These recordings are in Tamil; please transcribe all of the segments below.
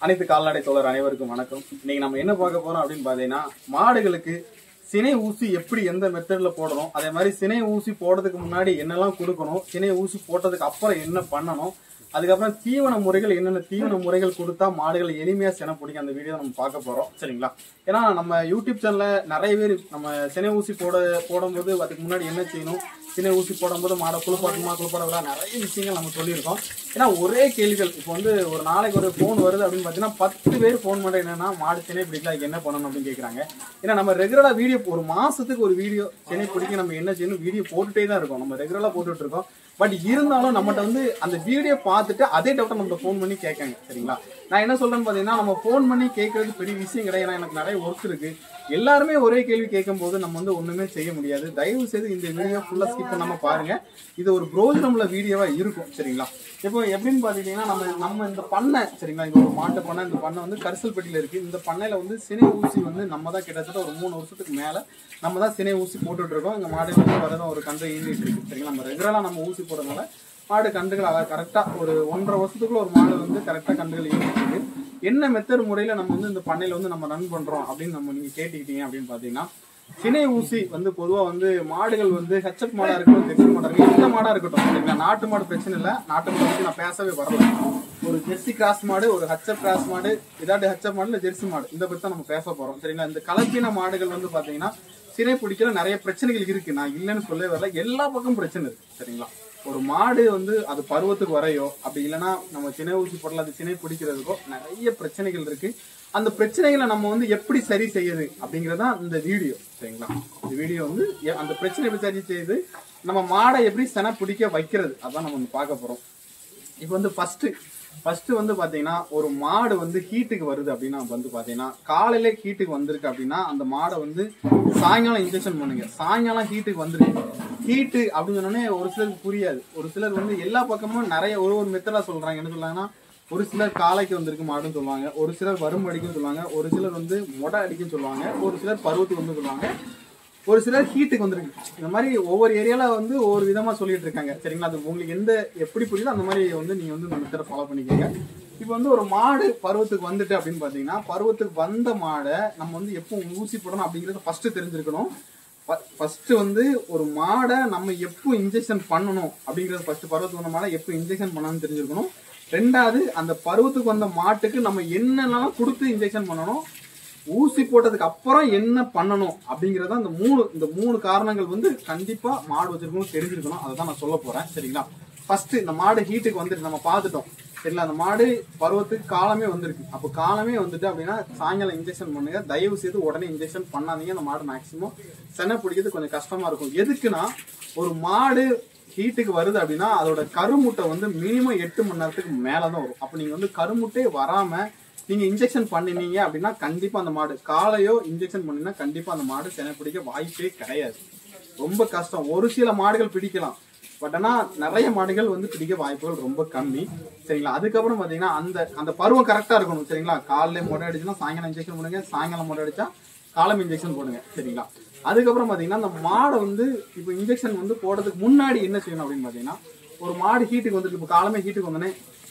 அனைத்து கால்நடை தோழர் அனைவருக்கும் வணக்கம் இன்னைக்கு நம்ம என்ன பார்க்க போறோம் அப்படின்னு பாத்தீங்கன்னா மாடுகளுக்கு சினை ஊசி எப்படி எந்த மெத்தட்ல போடணும் அதே மாதிரி சினை ஊசி போடுறதுக்கு முன்னாடி என்னெல்லாம் கொடுக்கணும் சினை ஊசி போட்டதுக்கு அப்புறம் என்ன பண்ணணும் அதுக்கப்புறம் தீவன முறைகள் என்னென்ன தீவன முறைகள் கொடுத்தா மாடுகள் எளிமையா சினை பிடிக்கும் அந்த வீடியோ நம்ம பார்க்க போறோம் சரிங்களா ஏன்னா நம்ம யூடியூப் சேனல்ல நிறைய பேர் நம்ம சினை ஊசி போட போடும்போது அதுக்கு முன்னாடி என்ன செய்யணும் சினை ஊசி போடும்போது மாடை குளிப்பாட்டணுமா குளிப்பாட நிறைய விஷயங்கள் நம்ம சொல்லியிருக்கோம் ஏன்னா ஒரே கேள்விகள் இப்போ வந்து ஒரு நாளைக்கு ஒரு ஃபோன் வருது அப்படின்னு பார்த்தீங்கன்னா பத்து பேர் ஃபோன் பண்ண என்னன்னா மாடு சினை பிடிக்கல அதுக்கு என்ன பண்ணணும் அப்படின்னு கேட்குறாங்க ஏன்னா நம்ம ரெகுலரா வீடியோ ஒரு மாசத்துக்கு ஒரு வீடியோ சினை பிடிக்க நம்ம என்ன செய்யணும் வீடியோ போட்டுட்டே தான் இருக்கோம் நம்ம ரெகுலரா போட்டுட்டு இருக்கோம் பட் இருந்தாலும் நம்மகிட்ட வந்து அந்த வீடியோ பார்த்துட்டு அதே டவுட்டை நம்ம ஃபோன் பண்ணி கேட்காங்க சரிங்களா நான் என்ன சொல்றேன்னு பார்த்தீங்கன்னா நம்ம ஃபோன் பண்ணி கேட்கறது பெரிய விஷயம் கிடையாது ஏன்னா எனக்கு நிறைய ஒர்க் இருக்கு எல்லாருமே ஒரே கேள்வி கேட்கும் போது நம்ம வந்து ஒண்ணுமே செய்ய முடியாது தயவு செய்து இந்த வீடியோ ஃபுல்லா ஸ்கிப் பண்ணாம பாருங்க இது ஒரு பிரோஜனம்ல வீடியோவா இருக்கும் சரிங்களா இப்போ எப்படின்னு பாத்தீங்கன்னா நம்ம நம்ம இந்த பண்ணை சரிங்களா இங்க ஒரு மாட்டு பண்ணை இந்த பண்ணை வந்து கரிசல்பட்டியில இருக்கு இந்த பண்ணையில வந்து சினை ஊசி வந்து நம்ம தான் கிட்டத்தட்ட ஒரு மூணு வருஷத்துக்கு மேல நம்ம தான் சினை ஊசி போட்டுட்டு இருக்கோம் இங்க மாடு வந்து வரதான் ஒரு கன்று ஈண்டிட்டு இருக்கு சரிங்களா நம்ம ரெகுலரா நம்ம ஊசி போடுறதுனால மாடு கன்றுகள் அதாவது கரெக்டா ஒரு ஒன்றரை வருஷத்துக்குள்ள ஒரு மாடு வந்து கரெக்டா கன்றுகள் ஈண்டிட்டு இருக்கு என்ன மெத்தட் முறையில நம்ம வந்து இந்த பண்ணையில வந்து நம்ம ரன் பண்றோம் அப்படின்னு நம்ம நீங்க கேட்டுக்கிட்டீங்க அப்படின்னு பாத்தீங்கன்னா சினை ஊசி வந்து பொதுவா வந்து மாடுகள் வந்து ஹெச்எப் மாடா இருக்கட்டும் ஜெர்சி மாடா இருக்கட்டும் எந்த மாடா இருக்கட்டும் சரிங்களா நாட்டு மாடு பிரச்சனை இல்ல நாட்டு மாடு பத்தி நான் பேசவே வரல ஒரு ஜெர்சி கிராஸ் மாடு ஒரு ஹெச்எப் கிராஸ் மாடு இதாட்டி ஹெச்எப் மாடு இல்ல ஜெர்சி மாடு இந்த பத்தி தான் நம்ம பேச போறோம் சரிங்களா இந்த கலப்பின மாடுகள் வந்து பாத்தீங்கன்னா சினை பிடிக்கிற நிறைய பிரச்சனைகள் இருக்கு நான் இல்லைன்னு சொல்லவே வரல எல்லா பக்கமும் பிரச்சனை இருக்கு சரிங்களா ஒரு மாடு வந்து அது பருவத்துக்கு வரையோ அப்படி இல்லைன்னா நம்ம சினை ஊசி போடல அது சினை பிடிக்கிறதுக்கோ நிறைய பிரச்சனைகள் இருக்கு அந்த பிரச்சனைகளை நம்ம வந்து எப்படி சரி செய்யுது அப்படிங்கறதா இந்த வீடியோ சரிங்களா இந்த வீடியோ வந்து எ- அந்த பிரச்சனை எப்படி சரி செய்யுது நம்ம மாடை எப்படி சென பிடிக்க வைக்கிறது அதான் நம்ம வந்து பார்க்க போறோம் இப்போ வந்து ஃபர்ஸ்ட் ஃபர்ஸ்ட் வந்து பாத்தீங்கன்னா ஒரு மாடு வந்து ஹீட்டுக்கு வருது அப்படின்னா வந்து பாத்தீங்கன்னா காலையில ஹீட்டுக்கு வந்திருக்கு அப்படின்னா அந்த மாடை வந்து சாயங்காலம் இன்ஜெக்ஷன் பண்ணுங்க சாயங்காலம் ஹீட்டுக்கு வந்துருக்கு ஹீட்டு அப்படின்னு சொன்னோடனே ஒரு சிலருக்கு புரியாது ஒரு சிலர் வந்து எல்லா பக்கமும் நிறைய ஒரு ஒரு மெத்தடா சொல்றாங்க என்ன சொல்றாங்கன்னா ஒரு சிலர் காலைக்கு வந்திருக்கு மாடுன்னு சொல்லுவாங்க ஒரு சிலர் வரும் அடிக்கும் சொல்லுவாங்க ஒரு சிலர் வந்து மொடை அடிக்கும் சொல்லுவாங்க ஒரு சிலர் பருவத்துக்கு வந்து சொல்லுவாங்க ஒரு சிலர் ஹீட்டுக்கு வந்திருக்கு இந்த மாதிரி ஒவ்வொரு ஏரியால வந்து ஒவ்வொரு விதமா சொல்லிட்டு இருக்காங்க சரிங்களா அது உங்களுக்கு எந்த எப்படி புரியுதோ அந்த மாதிரி வந்து நீங்க வந்து இந்த மெத்தடை ஃபாலோ பண்ணிக்கோங்க இப்போ வந்து ஒரு மாடு பருவத்துக்கு வந்துட்டு அப்படின்னு பாத்தீங்கன்னா பருவத்துக்கு வந்த மாடை நம்ம வந்து எப்போ ஊசி போடணும் அப்படிங்கறத ஃபர்ஸ்ட் தெரிஞ்சிருக்கணும் ஃபர்ஸ்ட் வந்து ஒரு மாடை நம்ம எப்போ இன்ஜெக்ஷன் பண்ணணும் அப்படிங்கறது ஃபர்ஸ்ட் பருவத்துக்கு வந்த மாடை எப்போ இன்ஜெக்ஷன் பண்ணணும்னு தெரிஞ்சிருக்கணும் ரெண்டாவது அந்த பருவத்துக்கு வந்த மாட்டுக்கு நம்ம என்னென்னலாம் கொடுத்து இன்ஜெக்ஷன் பண்ணணும் ஊசி போட்டதுக்கு அப்புறம் என்ன பண்ணணும் அப்படிங்கறத அந்த மூணு இந்த மூணு காரணங்கள் வந்து கண்டிப்பா மாடு வச்சிருக்கணும் தெரிஞ்சிருக்கணும் அதை தான் நான் சொல்ல போறேன் சரிங்களா ஃபர்ஸ்ட் இந்த மாடு ஹீட்டுக்கு வந்துட்டு நம்ம பார்த்துட்டோம் சரிங்களா அந்த மாடு பருவத்துக்கு காலமே வந்திருக்கு அப்போ காலமே வந்துட்டு அப்படின்னா சாயங்காலம் இன்ஜெக்ஷன் பண்ணுங்க தயவு செய்து உடனே இன்ஜெக்ஷன் பண்ணாதீங்க அந்த மாடு மேக்சிமம் செனை பிடிக்கிறது கொஞ்சம் கஷ்டமா இருக்கும் எதுக்குன்னா ஒரு மாடு ஹீட்டுக்கு வருது அப்படின்னா அதோட கருமுட்டை வந்து மினிமம் எட்டு மணி நேரத்துக்கு மேலதான் வரும் அப்ப நீங்க வந்து கருமுட்டே வராம நீங்க இன்ஜெக்ஷன் பண்ணினீங்க அப்படின்னா கண்டிப்பா அந்த மாடு காலையோ இன்ஜெக்ஷன் பண்ணினா கண்டிப்பா அந்த மாடு செனை பிடிக்க வாய்ப்பே கிடையாது ரொம்ப கஷ்டம் ஒரு சில மாடுகள் பிடிக்கலாம் பட் ஆனா நிறைய மாடுகள் வந்து பிடிக்க வாய்ப்புகள் ரொம்ப கம்மி சரிங்களா அதுக்கப்புறம் பாத்தீங்கன்னா அந்த அந்த பருவம் கரெக்டா இருக்கணும் சரிங்களா காலையில மொட்டை அடிச்சுன்னா சாயங்காலம் இன்ஜெக்ஷன் பண்ணுங்க சாயங்காலம் மொட்டை அடிச்சா காலம் இன்ஜெக்ஷன் போடுங்க சரிங்களா அதுக்கப்புறம் பாத்தீங்கன்னா அந்த மாடை வந்து இப்போ இன்ஜெக்ஷன் வந்து போடுறதுக்கு முன்னாடி என்ன செய்யணும் அப்படின்னு பாத்தீங்கன்னா ஒரு மாடு ஹீட்டுக்கு வந்துட்டு இப்போ காலமே ஹீட்டுக்கு வந்தோடனே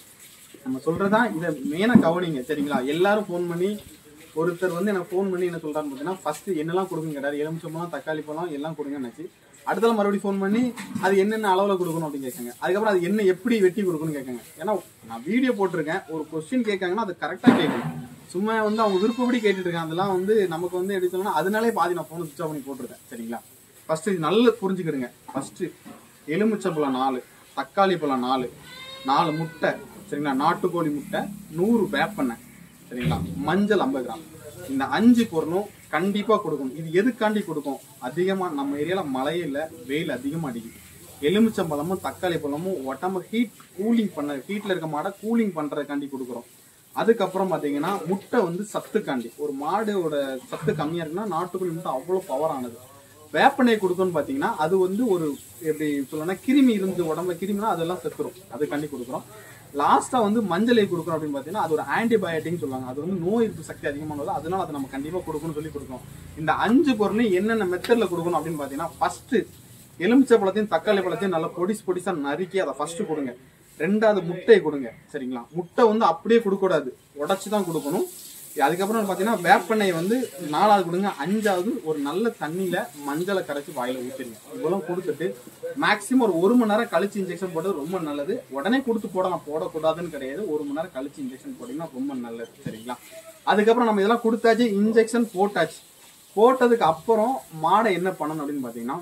நம்ம சொல்றதா இதை மெயினா கவனிங்க சரிங்களா எல்லாரும் ஃபோன் பண்ணி ஒருத்தர் வந்து எனக்கு ஃபோன் பண்ணி என்ன சொல்றான்னு பார்த்தீங்கன்னா ஃபர்ஸ்ட் என்னெல்லாம் கொடுங்க கேட்டாரு எலுமிச்சம்பழம் தக்காளி பழம் எல்லாம் கொடுங்கன்னு நினைச்சு அடுத்தல மறுபடியும் ஃபோன் பண்ணி அது என்னென்ன அளவுல கொடுக்கணும் அப்படின்னு கேட்காங்க அதுக்கப்புறம் அது என்ன எப்படி வெட்டி கொடுக்கணும்னு கேட்காங்க ஏன்னா நான் வீடியோ போட்டிருக்கேன் ஒரு கொஸ்டின் கேட்காங்கன்னா அது கரெக்டா கேட்கணும் சும்மா வந்து அவங்க விருப்பப்படி கேட்டுட்டு இருக்காங்க அதெல்லாம் வந்து நமக்கு வந்து எப்படி சொல்லணும்னா அதனாலே பாதி நான் ஃபோன் சுவிச் ஆஃப் பண்ணி போட்டிருக்கேன் சரிங்களா ஃபர்ஸ்ட் இது நல்லா புரிஞ்சுக்கிடுங்க ஃபர்ஸ்ட் எலுமிச்சம்பழம் நாலு தக்காளி பழம் நாலு நாலு முட்டை சரிங்களா நாட்டுக்கோழி முட்டை நூறு வேப்பெண்ணெய் சரிங்களா மஞ்சள் ஐம்பது கிராம் இந்த அஞ்சு பொருளும் கண்டிப்பா கொடுக்கணும் இது எதுக்காண்டி கொடுக்கும் அதிகமா நம்ம ஏரியால மழையே இல்ல வெயில் அதிகமா அடிக்குது எலுமிச்சம்பழமும் தக்காளி பழமும் உடம்பு ஹீட் கூலிங் பண்ண ஹீட்ல இருக்க மாடை கூலிங் பண்றதுக்காண்டி கொடுக்குறோம் அதுக்கப்புறம் பாத்தீங்கன்னா முட்டை வந்து சத்துக்காண்டி ஒரு மாடோட சத்து கம்மியா இருக்குன்னா நாட்டுக்கோழி முட்டை அவ்வளவு பவர் ஆனது வேப்பெண்ணெய் கொடுக்கணும்னு பாத்தீங்கன்னா அது வந்து ஒரு எப்படி சொல்லணும்னா கிருமி இருந்து உடம்புல கிருமினா அதெல்லாம் செத்துரும் அதுக்காண்டி கொடுக்குறோம் லாஸ்டா வந்து மஞ்சளை கொடுக்குறோம் அப்படின்னு பாத்தீங்கன்னா அது ஒரு ஆன்டிபயோட்டிக் சொல்லுவாங்க அது வந்து நோய் எதிர்ப்பு சக்தி அதிகமானது அதனால அதை நம்ம கண்டிப்பா கொடுக்கணும்னு சொல்லி கொடுக்கணும் இந்த அஞ்சு பொருளும் என்னென்ன மெத்தட்ல கொடுக்கணும் அப்படின்னு பாத்தீங்கன்னா ஃபர்ஸ்ட் எலுமிச்சை பழத்தையும் தக்காளி பழத்தையும் நல்லா பொடிசு பொடிசா நறுக்கி அதை ஃபர்ஸ்ட் கொடுங்க ரெண்டாவது முட்டை கொடுங்க சரிங்களா முட்டை வந்து அப்படியே கொடுக்கக்கூடாது உடைச்சு தான் கொடுக்கணும் அதுக்கப்புறம் பாத்தீங்கன்னா வேப்பெண்ணெய் வந்து நாலாவது கொடுங்க அஞ்சாவது ஒரு நல்ல தண்ணியில மஞ்சளை கரைச்சி வாயில ஊத்திருங்க இவ்வளவு கொடுத்துட்டு மேக்சிமம் ஒரு ஒரு மணி நேரம் கழிச்சு இன்ஜெக்ஷன் போட்டது ரொம்ப நல்லது உடனே கொடுத்து போடலாம் போடக்கூடாதுன்னு கிடையாது ஒரு மணி நேரம் கழிச்சு இன்ஜெக்ஷன் போட்டீங்கன்னா ரொம்ப நல்லது சரிங்களா அதுக்கப்புறம் நம்ம இதெல்லாம் கொடுத்தாச்சு இன்ஜெக்ஷன் போட்டாச்சு போட்டதுக்கு அப்புறம் மாடை என்ன பண்ணணும் அப்படின்னு பாத்தீங்கன்னா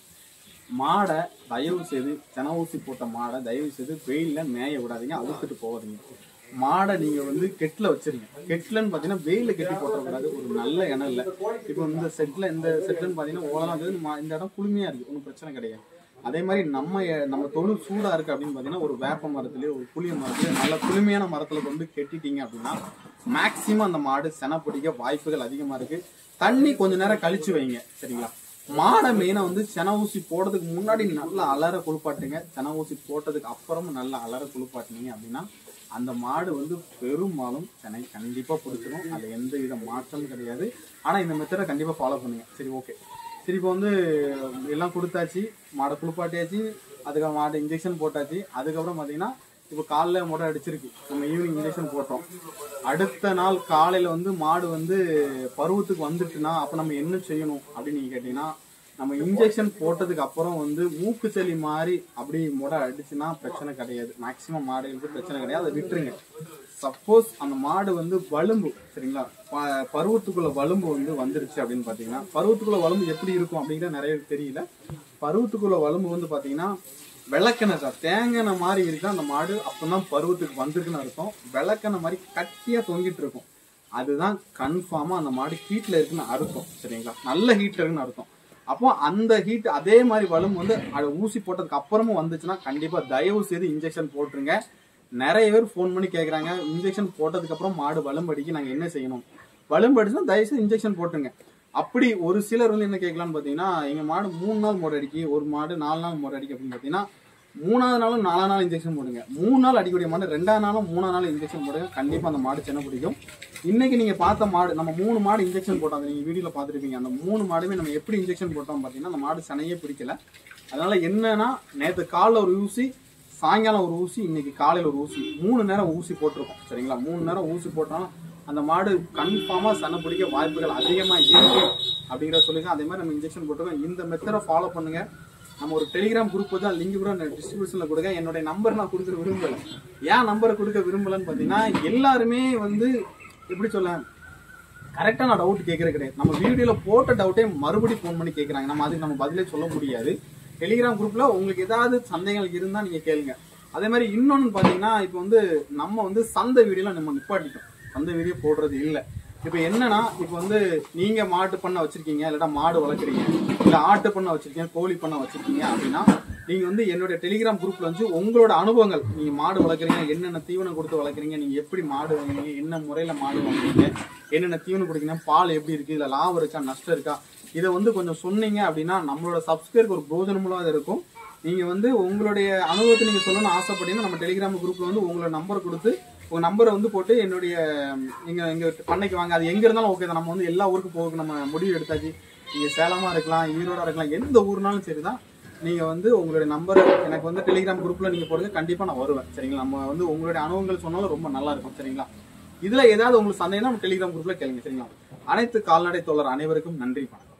மாடை தயவு செய்து சென ஊசி போட்ட மாடை தயவு செய்து வெயில்ல மேய விடாதீங்க அழுத்துட்டு போகாதீங்க மாடை நீங்க வந்து கெட்டில் வச்சிருங்க கெட்டிலன்னு பாத்தீங்கன்னா வெயில கெட்டி போட்டக்கூடாது ஒரு நல்ல இடம் இல்ல இப்போ இந்த செட்ல இந்த செட்லன்னு பாத்தீங்கன்னா ஓலாம் இருக்குது மா- இந்த இடம் குளுமையா இருக்கு ஒன்றும் பிரச்சனை கிடையாது அதே மாதிரி நம்ம எ- நம்ம தொழில் சூடா இருக்கு அப்படின்னு பாத்தீங்கன்னா ஒரு வேப்ப மரத்துலயோ ஒரு புளிய மரத்துலயோ நல்ல குளுமையான மரத்துல கொண்டு கெட்டிட்டீங்க அப்படின்னா மேக்சிமம் அந்த மாடு சென பிடிக்க வாய்ப்புகள் அதிகமா இருக்கு தண்ணி கொஞ்ச நேரம் கழிச்சு வைங்க சரிங்களா மாடை மெயினா வந்து சென ஊசி போடுறதுக்கு முன்னாடி நல்லா அலற குளிப்பாட்டுங்க சென ஊசி போட்டதுக்கு அப்புறமும் நல்லா அலற குளிப்பாட்டுனீங்க அப்படின்னா அந்த மாடு வந்து பெரும்பாலும் சென்னை கண்டிப்பா பிடிச்சிடும் அது எந்த வித மாற்றமும் கிடையாது ஆனா இந்த மெத்தடை கண்டிப்பா ஃபாலோ பண்ணுங்க சரி ஓகே சரி இப்போ வந்து எல்லாம் கொடுத்தாச்சு மாடை குளிப்பாட்டியாச்சு அதுக்கப்புறம் மாடு இன்ஜெக்ஷன் போட்டாச்சு அதுக்கப்புறம் பாத்தீங்கன்னா இப்போ காலைல முறை அடிச்சிருக்கு நம்ம ஈவினிங் இன்ஜெக்ஷன் போட்டோம் அடுத்த நாள் காலையில வந்து மாடு வந்து பருவத்துக்கு வந்துட்டுனா அப்ப நம்ம என்ன செய்யணும் அப்படின்னு நீங்க கேட்டீங்கன்னா நம்ம இன்ஜெக்ஷன் போட்டதுக்கு அப்புறம் வந்து மூக்கு சளி மாதிரி அப்படி முறை அடிச்சுன்னா பிரச்சனை கிடையாது மேக்சிமம் மாடுகளுக்கு பிரச்சனை கிடையாது அதை விட்டுருங்க சப்போஸ் அந்த மாடு வந்து வலும்பு சரிங்களா ப- பருவத்துக்குள்ள வலும்பு வந்து வந்துருச்சு அப்படின்னு பாத்தீங்கன்னா பருவத்துக்குள்ள வலும்பு எப்படி இருக்கும் அப்படிங்கிறது நிறைய பேருக்கு தெரியல பருவத்துக்குள்ள வலும்பு வந்து பாத்தீங்கன்னா விளக்கெண்ணெய் சார் தேங்காய் மாதிரி இருக்கா அந்த மாடு அப்பதான் பருவத்துக்கு வந்திருக்குன்னு அர்த்தம் விளக்கெண்ணெய் மாதிரி கட்டியா தொங்கிட்டு இருக்கும் அதுதான் கன்ஃபார்மா அந்த மாடு ஹீட்ல இருக்குன்னு அர்த்தம் சரிங்களா நல்ல ஹீட்ல இருக்குன்னு அர்த்தம் அப்போ அந்த ஹீட் அதே மாதிரி வலும் வந்து அது ஊசி போட்டதுக்கு அப்புறமும் வந்துச்சுன்னா கண்டிப்பா தயவு செய்து இன்ஜெக்ஷன் போட்டுருங்க நிறைய பேர் ஃபோன் பண்ணி கேக்குறாங்க இன்ஜெக்ஷன் போட்டதுக்கு அப்புறம் மாடு வலும்படிக்கு நாங்க என்ன செய்யணும் வலும்படிச்சுன்னா தயவு செய்து இன்ஜெக்ஷன் போட்டுருங்க அப்படி ஒரு சிலர் வந்து என்ன கேட்கலாம்னு பாத்தீங்கன்னா எங்க மாடு மூணு நாள் முறை அடிக்கி ஒரு மாடு நாலு நாள் முறை அடிக்கி அப்படின்னு பாத்தீங்கன்னா மூணாவது நாளும் நாலாம் நாள் இன்ஜெக்ஷன் போடுங்க மூணு நாள் அடிக்கக்கூடிய மாடு ரெண்டாவது நாளும் மூணாவது நாள் இன்ஜெக்ஷன் போடுங்க கண்டிப்பா அந்த மாடு சென்ன பிடிக்கும் இன்னைக்கு நீங்க பார்த்த மாடு நம்ம மூணு மாடு இன்ஜெக்ஷன் போட்டோம் அதை நீங்க வீடியோல பாத்துருப்பீங்க அந்த மூணு மாடுமே நம்ம எப்படி இன்ஜெக்ஷன் போட்டோம் பாத்தீங்கன்னா அந்த மாடு சனையே பிடிக்கல அதனால என்னன்னா நேத்து காலைல ஒரு ஊசி சாயங்காலம் ஒரு ஊசி இன்னைக்கு காலையில ஒரு ஊசி மூணு நேரம் ஊசி போட்டிருக்கோம் சரிங்களா மூணு நேரம் ஊசி போட்டாலும் அந்த மாடு கன்ஃபார்மா சனை பிடிக்க வாய்ப்புகள் அதிகமா இருக்கு அப்படிங்கிற சொல்லுங்க அதே மாதிரி நம்ம இன்ஜெக்ஷன் போட்டிருக்கோம் இந்த மெத்தடை ஃபாலோ பண்ணுங்க நம்ம ஒரு டெலிகிராம் குரூப் தான் லிங்க் கூட டிஸ்ட்ரிபியூஷன்ல கொடுங்க என்னுடைய நம்பர் நான் கொடுக்க விரும்பல ஏன் நம்பரை கொடுக்க விரும்பலன்னு பாத்தீங்கன்னா எல்லாருமே வந்து எப்படி சொல்ல கரெக்டா நான் டவுட் கேட்கறது கிடையாது நம்ம வீடியோல போட்ட டவுட்டே மறுபடியும் ஃபோன் பண்ணி கேட்கறாங்க நம்ம அதுக்கு நம்ம பதிலே சொல்ல முடியாது டெலிகிராம் குரூப்ல உங்களுக்கு ஏதாவது சந்தேகங்கள் இருந்தா நீங்க கேளுங்க அதே மாதிரி இன்னொன்னு பாத்தீங்கன்னா இப்போ வந்து நம்ம வந்து சந்தை வீடியோல நம்ம நிப்பாட்டிட்டோம் சந்தை வீடியோ போடுறது இல்ல இப்போ என்னன்னா இப்போ வந்து நீங்க மாட்டு பண்ண வச்சிருக்கீங்க இல்லடா மாடு வளர்க்குறீங்க இல்ல ஆட்டு பண்ண வச்சிருக்கீங்க கோழி பண்ண வச்சிருக்கீங்க அப்படின்னா நீங்க வந்து என்னோட டெலிகிராம் குரூப்ல வந்து உங்களோட அனுபவங்கள் நீங்க மாடு வளர்க்குறீங்க என்னென்ன தீவனம் கொடுத்து வளர்க்குறீங்க நீங்க எப்படி மாடு வாங்குறீங்க என்ன முறையில மாடு வாங்குறீங்க என்னென்ன தீவனம் குடிக்கணும் பால் எப்படி இருக்கு இதுல லாபம் இருக்கா நஷ்டம் இருக்கா இதை வந்து கொஞ்சம் சொன்னீங்க அப்படின்னா நம்மளோட சப்ஸ்கிரைபர் ஒரு பிரோஜனமுள்ளதா இருக்கும் நீங்க வந்து உங்களுடைய அனுபவத்தை நீங்க சொல்லணும்னு ஆசைப்பட்டீங்கன்னா நம்ம டெலிகிராம் குரூப்ல வந்து உங்களோட நம்பர் கொடுத்து உங்க நம்பரை வந்து போட்டு என்னுடைய ம், எங்க எங்க பண்ணைக்கு வாங்க அது எங்க இருந்தாலும் ஓகே தான் நம்ம வந்து எல்லா ஊருக்கும் போக நம்ம முடிவு எடுத்தாச்சு நீங்க சேலமா இருக்கலாம் ஈரோடா இருக்கலாம் எந்த ஊர்னாலும் சரிதான் நீங்க வந்து உங்களுடைய நம்பர் எனக்கு வந்து டெலிகிராம் குரூப்ல நீங்க போடுங்க கண்டிப்பா நான் வருவேன் சரிங்களா நம்ம வந்து உங்களுடைய அனுபவங்கள் சொன்னாலும் ரொம்ப நல்லா இருக்கும் சரிங்களா இதுல ஏதாவது உங்களுக்கு சந்தேகம்னா நம்ம டெலிகிராம் குரூப்ல கேளுங்க சரிங்களா அனைத்து கால்நடை தோழர் அனைவருக்கும் நன்றி வணக்கம்